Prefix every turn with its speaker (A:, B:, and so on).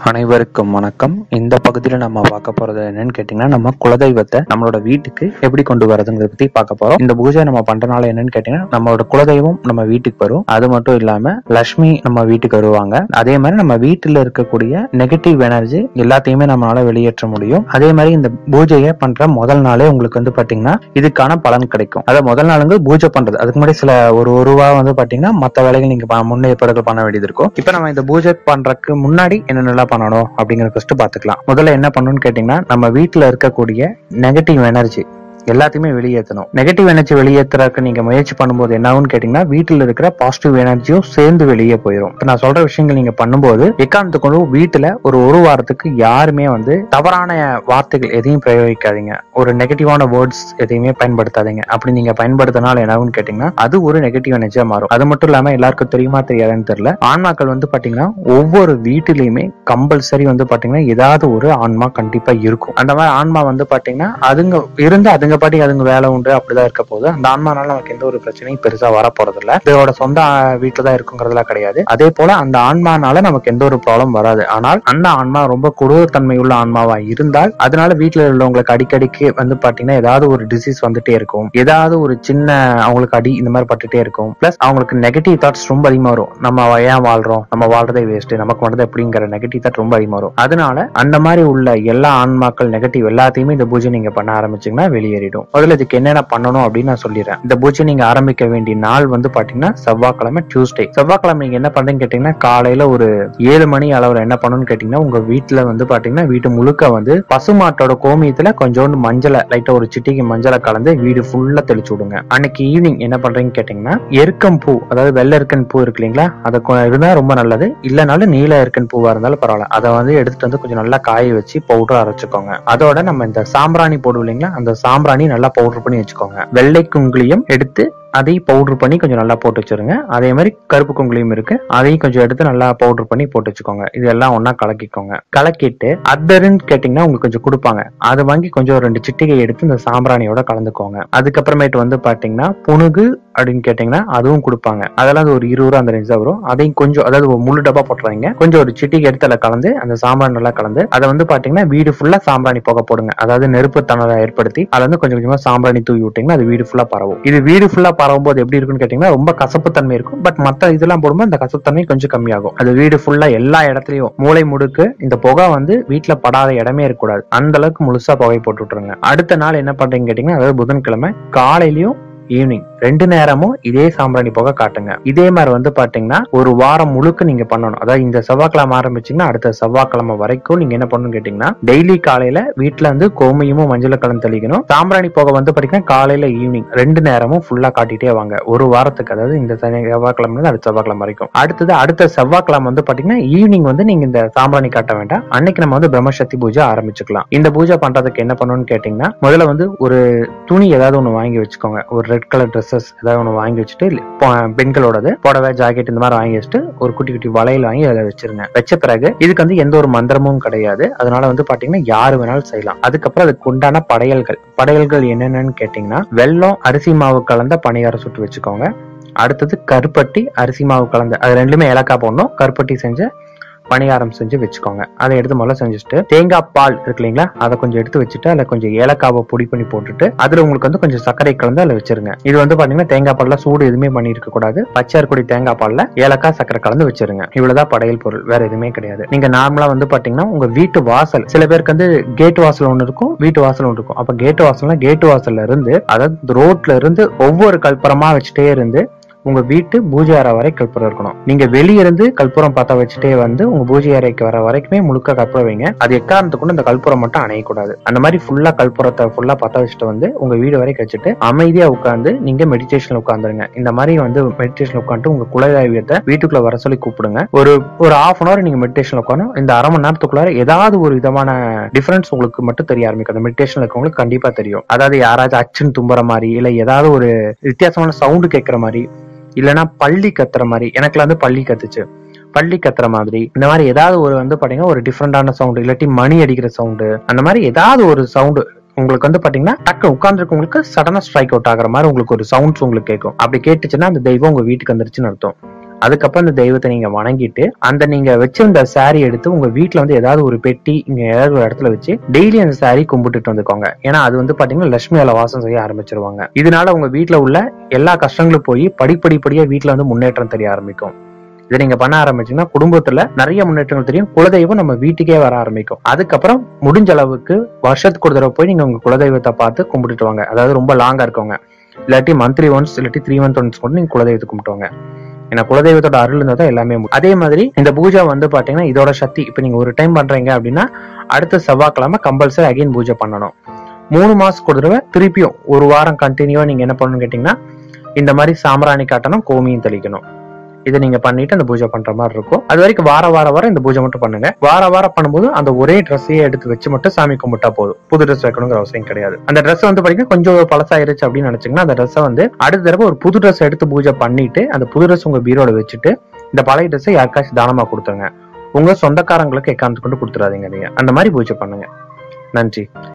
A: அனைவருக்கும் வணக்கம் இந்த பகுதியில நம்ம பார்க்க போறது என்னன்னு கேட்டீங்கன்னா நம்ம குலதெய்வத்தை நம்மளோட வீட்டுக்கு எப்படி கொண்டு வரதுங்கிறத பத்தி பார்க்க போறோம் இந்த பூஜை நம்ம பண்றனால என்னன்னு கேட்டீங்கன்னா நம்மளோட குலதெய்வம் நம்ம வீட்டுக்கு வரும் அது மட்டும் இல்லாம லட்சுமி நம்ம வீட்டுக்கு வருவாங்க அதே மாதிரி நம்ம வீட்டுல இருக்கக்கூடிய நெகட்டிவ் எனர்ஜி எல்லாத்தையுமே நம்மளால வெளியேற்ற முடியும் அதே மாதிரி இந்த பூஜையை பண்ற முதல் நாளே உங்களுக்கு வந்து பாத்தீங்கன்னா இதுக்கான பலன் கிடைக்கும் அதாவது முதல் நாளுங்க பூஜை பண்றது அதுக்கு முன்னாடி சில ஒரு ஒரு ரூபா வந்து பாத்தீங்கன்னா மத்த வேலைகள் நீங்க ப- முன்னேற்பாடுகள் பண்ண வேண்டியது இருக்கும் இப்ப நம்ம இந்த பூஜை பண்றதுக்கு முன்னாடி என்னென்னலாம் பண்ணணும் அப்படிங்கறத ஃபர்ஸ்ட் பாத்துக்கலாம் முதல்ல என்ன பண்ணணும்னு கேட்டீங்கன்னா நம்ம வீட்டுல இருக்கக்கூடிய நெகட்டிவ் எனர்ஜி எல்லாத்தையுமே வெளியேற்றணும் நெகட்டிவ் எனர்ஜி வெளியேற்றுறதுக்கு நீங்க முயற்சி பண்ணும்போது என்ன ஆகும்னு கேட்டீங்கன்னா வீட்டில் இருக்கிற பாசிட்டிவ் எனர்ஜியும் சேர்ந்து வெளியே போயிடும் இப்ப நான் சொல்ற விஷயங்கள் நீங்க பண்ணும்போது எக்காரணத்துக்கு கொண்டு வீட்டுல ஒரு ஒரு வாரத்துக்கு யாருமே வந்து தவறான வார்த்தைகள் எதையும் பிரயோகிக்காதீங்க ஒரு நெகட்டிவான வேர்ட்ஸ் எதையுமே பயன்படுத்தாதீங்க அப்படி நீங்க பயன்படுத்தினால என்ன ஆகும்னு கேட்டீங்கன்னா அது ஒரு நெகட்டிவ் எனர்ஜியா மாறும் அது மட்டும் இல்லாம எல்லாருக்கும் தெரியுமா தெரியாதுன்னு தெரியல ஆன்மாக்கள் வந்து பாத்தீங்கன்னா ஒவ்வொரு வீட்டிலையுமே கம்பல்சரி வந்து பாத்தீங்கன்னா ஏதாவது ஒரு ஆன்மா கண்டிப்பா இருக்கும் அந்த மாதிரி ஆன்மா வந்து பாத்தீங்கன்னா அதுங்க இருந்து அதுங்க பாட்டி அதுங்க வேலை உண்டு அப்படிதான் இருக்க போகுது அந்த ஆன்மானால நமக்கு எந்த ஒரு பிரச்சனையும் பெருசா வர போறது இல்ல இதோட சொந்த வீட்டுல தான் இருக்குங்கிறதுலாம் கிடையாது அதே போல அந்த ஆன்மானால நமக்கு எந்த ஒரு ப்ராப்ளம் வராது ஆனால் அந்த ஆன்மா ரொம்ப கொடூரத்தன்மை உள்ள ஆன்மாவா இருந்தால் அதனால வீட்டுல உள்ளவங்களுக்கு அடிக்கடிக்கு வந்து பாத்தீங்கன்னா ஏதாவது ஒரு டிசீஸ் வந்துட்டே இருக்கும் ஏதாவது ஒரு சின்ன அவங்களுக்கு அடி இந்த மாதிரி பட்டுட்டே இருக்கும் பிளஸ் அவங்களுக்கு நெகட்டிவ் தாட்ஸ் ரொம்ப அதிகமா வரும் நம்ம ஏன் வாழ்றோம் நம்ம வாழ்றதே வேஸ்ட் நமக்கு மட்டும் எப்படிங்கிற நெகட்டிவ் தாட் ரொம்ப அதிகமா வரும் அதனால அந்த மாதிரி உள்ள எல்லா ஆன்மாக்கள் நெகட்டிவ் எல்லாத்தையுமே இந்த பூஜை நீங்க பண்ண ஆரம்பிச்சீங்கன்னா வெளியேறிடும் முதல்ல இதுக்கு என்னென்ன பண்ணணும் அப்படின்னு நான் சொல்லிடுறேன் இந்த பூஜை நீங்க ஆரம்பிக்க வேண்டிய நாள் வந்து பாத்தீங்கன்னா செவ்வாய்க்கிழமை டியூஸ்டே செவ்வாய்க்கிழமை நீங்க என்ன பண்றீங்கன்னு கேட்டீங்கன்னா காலையில ஒரு ஏழு மணி அளவுல என்ன பண்ணணும்னு கேட்டீங்கன்னா உங்க வீட்டுல வந்து பாத்தீங்கன்னா வீட்டு முழுக்க வந்து பசுமாட்டோட கோமியத்துல கொஞ்சோண்டு மஞ்சளை லைட்டா ஒரு சிட்டிக்கு மஞ்சளை கலந்து வீடு ஃபுல்லா தெளிச்சு விடுங்க அன்னைக்கு ஈவினிங் என்ன பண்றீங்கன்னு கேட்டீங்கன்னா எருக்கம் பூ அதாவது வெள்ளை எருக்கன் பூ இருக்கு இல்லைங்களா அதை கொ- இருந்தா ரொம்ப நல்லது இல்லைனாலும் நீல எருக்கன் பூவா இருந்தாலும் பரவாயில்ல அதை வந்து எடுத்துட்டு வந்து கொஞ்சம் நல்லா காய வச்சு பவுடர் அரைச்சுக்கோங்க அதோட நம்ம இந்த சாம்பிராணி போடுவோம் இல்லைங்களா அந்த சாம்பிராணி நல்லா பவுடர் பண்ணி வச்சுக்கோங்க வெள்ளை குங்குளியம் எடுத்து அதையும் பவுடர் பண்ணி கொஞ்சம் நல்லா போட்டு வச்சிருங்க அதே மாதிரி கருப்பு குங்குளியம் இருக்கு அதையும் கொஞ்சம் எடுத்து நல்லா பவுடர் பண்ணி போட்டு வச்சுக்கோங்க இதெல்லாம் ஒண்ணா கலக்கிக்கோங்க கலக்கிட்டு அதர்ன்னு கேட்டீங்கன்னா உங்களுக்கு கொஞ்சம் கொடுப்பாங்க அதை வாங்கி கொஞ்சம் ஒரு ரெண்டு சிட்டிகை எடுத்து இந்த சாம்பிராணியோட கலந்துக்கோங்க அதுக்கப்புறமேட்டு வந்து பாத்தீங்கன்னா புனுகு அப்படின்னு கேட்டீங்கன்னா அதுவும் கொடுப்பாங்க அதெல்லாம் அது ஒரு இருபது ரூபா அந்த ரேஞ்ச் தான் வரும் அதையும் கொஞ்சம் அதாவது ஒரு முழு டப்பா போட்டுறாங்க கொஞ்சம் ஒரு சிட்டிகை எடுத்து அதில் கலந்து அந்த சாம்பிராணி நல்லா கலந்து அதை வந்து பாத்தீங்கன்னா வீடு ஃபுல்லா சாம்பிராணி புகை போடுங்க அதாவது நெருப்பு தணலை ஏற்படுத்தி அதுல வந்து கொஞ்சம் கொஞ்சமா சாம்பிராணி தூவி விட்டீங்கன்னா அது வீடு ஃபுல்லா பரவும் இது வீடு ஃபுல்லா பரவும் போது எப்படி இருக்குன்னு கேட்டீங்கன்னா ரொம்ப கசப்பு தன்மை இருக்கும் பட் மத்த இதெல்லாம் போடும்போது அந்த கசப்பு தன்மை கொஞ்சம் கம்மியாகும் அது வீடு ஃபுல்லா எல்லா இடத்துலயும் மூளை முடுக்கு இந்த புகை வந்து வீட்டுல படாத இடமே இருக்கக்கூடாது அந்த அளவுக்கு முழுசா புகை போட்டு விட்டுருங்க அடுத்த நாள் என்ன பண்றீங்கன்னு கேட்டீங்கன்னா அதாவது புதன்கிழமை காலையிலயும் ஈவினிங் ரெண்டு நேரமும் இதே சாம்பிராணி புகை காட்டுங்க இதே மாதிரி வந்து பாத்தீங்கன்னா ஒரு வாரம் முழுக்க நீங்க பண்ணணும் அதாவது இந்த செவ்வாய்க்கிழமை ஆரம்பிச்சீங்கன்னா அடுத்த செவ்வாய்க்கிழமை வரைக்கும் நீங்க என்ன பண்ணணும்னு கேட்டீங்கன்னா டெய்லி காலையில வீட்டுல வந்து கோமியமும் மஞ்சள் கலந்து தெளிக்கணும் சாம்பிராணி புகை வந்து பாத்தீங்கன்னா காலையில ஈவினிங் ரெண்டு நேரமும் ஃபுல்லா காட்டிட்டே வாங்க ஒரு வாரத்துக்கு அதாவது இந்த சனி செவ்வாய்க்கிழமை இருந்து அடுத்த செவ்வாய்க்கிழமை வரைக்கும் அடுத்தது அடுத்த செவ்வாய்க்கிழமை வந்து பாத்தீங்கன்னா ஈவினிங் வந்து நீங்க இந்த சாம்பிராணி காட்ட வேண்டாம் அன்னைக்கு நம்ம வந்து பிரம்மசக்தி பூஜை ஆரம்பிச்சுக்கலாம் இந்த பூஜை பண்றதுக்கு என்ன பண்ணணும்னு கேட்டீங்கன்னா முதல்ல வந்து ஒரு துணி ஏதாவது ஒண்ணு வாங்கி வச்சுக்கோங்க ஒரு ரெட் கலர் ட்ரெஸ்ஸஸ் ஏதாவது ஒண்ணு வாங்கி வச்சுட்டு இல்ல, பொ- பெண்களோடது புடவை ஜாக்கெட் இந்த மாதிரி வாங்கி வச்சுட்டு ஒரு குட்டி குட்டி வளையல் வாங்கி அதில் வச்சிருங்க வச்ச பிறகு இதுக்கு வந்து எந்த ஒரு மந்திரமும் கிடையாது அதனால வந்து பாத்தீங்கன்னா யாரு வேணாலும் செய்யலாம் அதுக்கப்புறம் அதுக்கு உண்டான படையல்கள் படையல்கள் என்னென்னன்னு கேட்டீங்கன்னா வெல்லம் அரிசி மாவு கலந்த பணியாரம் சுட்டு வச்சுக்கோங்க அடுத்தது கருப்பட்டி அரிசி மாவு கலந்த அது ரெண்டுமே ஏலக்காய் போடணும் கருப்பட்டி செஞ்ச பணியாரம் செஞ்சு வச்சுக்கோங்க அதை எடுத்து முதல்ல செஞ்சுட்டு தேங்காய் பால் இருக்கு இல்லைங்களா அதை கொஞ்சம் எடுத்து வச்சுட்டு அதில் கொஞ்சம் ஏலக்காவை பொடி பண்ணி போட்டுட்டு அதுல உங்களுக்கு வந்து கொஞ்சம் சர்க்கரை கலந்து அதில் வச்சிருங்க இது வந்து பாத்தீங்கன்னா தேங்காய் பால்ல சூடு எதுவுமே பண்ணி இருக்க கூடாது பச்சை இருக்கக்கூடிய தேங்காய் பால்ல ஏலக்காய் சர்க்கரை கலந்து வச்சிருங்க இவ்வளவுதான் படையல் பொருள் வேற எதுவுமே கிடையாது நீங்க நார்மலா வந்து பாத்தீங்கன்னா உங்க வீட்டு வாசல் சில பேருக்கு வந்து கேட் வாசல் ஒன்று இருக்கும் வீட்டு வாசல் ஒன்று இருக்கும் அப்ப கேட் வாசல்னா கேட் வாசல்ல இருந்து அதாவது ரோட்ல இருந்து ஒவ்வொரு கல்புரமா வச்சுட்டே இருந்து உங்க வீட்டு பூஜை அறை வரை கற்பூரம் இருக்கணும் நீங்க வெளிய இருந்து கற்பூரம் பத்த வச்சுட்டே வந்து உங்க பூஜை அறைக்கு வர வரைக்குமே முழுக்க கற்பூரம் வைங்க அது எக்காரணத்துக்கு கொண்டு இந்த கற்பூரம் மட்டும் அணையக்கூடாது அந்த மாதிரி ஃபுல்லா கற்பூரத்தை ஃபுல்லா பத்த வச்சுட்டு வந்து உங்க வீடு வரைக்கும் வச்சுட்டு அமைதியா உட்காந்து நீங்க மெடிடேஷன் உட்காந்துருங்க இந்த மாதிரி வந்து மெடிடேஷன் உட்காந்துட்டு உங்க குலதெய்வத்தை வீட்டுக்குள்ள வர சொல்லி கூப்பிடுங்க ஒரு ஒரு ஹாஃப் அன் அவர் நீங்க மெடிடேஷன் உட்காரணும் இந்த அரை மணி நேரத்துக்குள்ளார ஏதாவது ஒரு விதமான டிஃபரன்ஸ் உங்களுக்கு மட்டும் தெரிய ஆரம்பிக்கும் அந்த மெடிடேஷன் இருக்கவங்களுக்கு கண்டிப்பா தெரியும் அதாவது யாராச்சும் அச்சுன்னு தும்புற மாதிரி இல்ல ஏதாவது ஒரு வித்தியாசமான சவுண்டு கேட்கற மாதிரி இல்லைன்னா பள்ளி கத்துற மாதிரி எனக்குலாம் வந்து பள்ளி கத்துச்சு பள்ளி கத்துற மாதிரி இந்த மாதிரி ஏதாவது ஒரு வந்து பாத்தீங்கன்னா ஒரு டிஃப்ரெண்டான சவுண்டு இல்லாட்டி மணி அடிக்கிற சவுண்டு அந்த மாதிரி ஏதாவது ஒரு சவுண்டு உங்களுக்கு வந்து பாத்தீங்கன்னா டக்கு உட்கார்ந்துருக்கவங்களுக்கு சடனா ஸ்ட்ரைக் அவுட் ஆகுற மாதிரி உங்களுக்கு ஒரு சவுண்ட்ஸ் உங்களுக்கு கேட்கும் அப்படி கேட்டுச்சுன்னா அந்த தெய்வம் உங்க வீட்டுக்கு வந்துருச்சுன்னு அர்த்தம் அதுக்கப்புறம் அந்த தெய்வத்தை நீங்க வணங்கிட்டு அந்த நீங்க வச்சிருந்த saree எடுத்து உங்க வீட்ல வந்து ஏதாவது ஒரு பெட்டி இங்க ஏதாவது ஒரு இடத்துல வச்சு டெய்லி அந்த saree கும்பிட்டுட்டு வந்துக்கோங்க ஏன்னா அது வந்து பாத்தீங்கன்னா லட்சுமியால வாசம் செய்ய ஆரம்பிச்சிருவாங்க இதனால உங்க வீட்ல உள்ள எல்லா கஷ்டங்களும் போய் படிப்படிப்படியா வீட்ல வந்து முன்னேற்றம் தெரிய ஆரம்பிக்கும் இதை நீங்க பண்ண ஆரம்பிச்சீங்கன்னா குடும்பத்துல நிறைய முன்னேற்றங்கள் தெரியும் குலதெய்வம் நம்ம வீட்டுக்கே வர ஆரம்பிக்கும் அதுக்கப்புறம் முடிஞ்ச அளவுக்கு வருஷத்துக்கு ஒரு தடவை போய் நீங்க உங்க குலதெய்வத்தை பார்த்து கும்பிட்டுட்டு வாங்க அதாவது ரொம்ப லாங்கா இருக்கவங்க இல்லாட்டி மந்த்லி ஒன்ஸ் இல்லாட்டி த்ரீ மந்த் ஒன்ஸ் கூட நீங்க குலதெய்வத்தை கும்பிட்டுவாங்க ஏன்னா குலதெய்வத்தோட அருள் இருந்தா தான் எல்லாமே முடியும். அதே மாதிரி இந்த பூஜை வந்து பாத்தீங்கன்னா இதோட சக்தி இப்ப நீங்க ஒரு டைம் பண்றீங்க அப்படின்னா அடுத்த செவ்வாய்க்கிழமை கம்பல்சரி அகைன் பூஜை பண்ணணும் மூணு மாசத்துக்கு ஒரு தடவை திருப்பியும் ஒரு வாரம் கண்டினியூவா நீங்க என்ன பண்ணணும்னு கேட்டீங்கன்னா இந்த மாதிரி சாம்பிராணி காட்டணும் கோமியம் தெளிக்கணும் இதை நீங்க பண்ணிட்டு அந்த பூஜை பண்ற மாதிரி இருக்கும் அது வரைக்கும் வார வார வாரம் இந்த பூஜை மட்டும் பண்ணுங்க வார வாரம் பண்ணும்போது அந்த ஒரே ட்ரெஸ்ஸையே எடுத்து வச்சு மட்டும் சாமி கும்பிட்டா போதும் புது ட்ரெஸ் வைக்கணுங்கிற அவசியம் கிடையாது அந்த ட்ரெஸ் வந்து பாத்தீங்கன்னா கொஞ்சம் பழசாயிருச்சு அப்படின்னு நினைச்சீங்கன்னா அந்த ட்ரெஸ்ஸை வந்து அடுத்த தடவை ஒரு புது ட்ரெஸ் எடுத்து பூஜை பண்ணிட்டு அந்த புது ட்ரெஸ் உங்க பீரோட வச்சுட்டு இந்த பழைய ட்ரெஸ்ஸை யாருக்காச்சும் தானமா கொடுத்துருங்க உங்க சொந்தக்காரங்களுக்கு எக்காந்து கொண்டு கொடுத்துறாதீங்க நீங்க அந்த மாதிரி பூஜை பண்ணுங்க நன்றி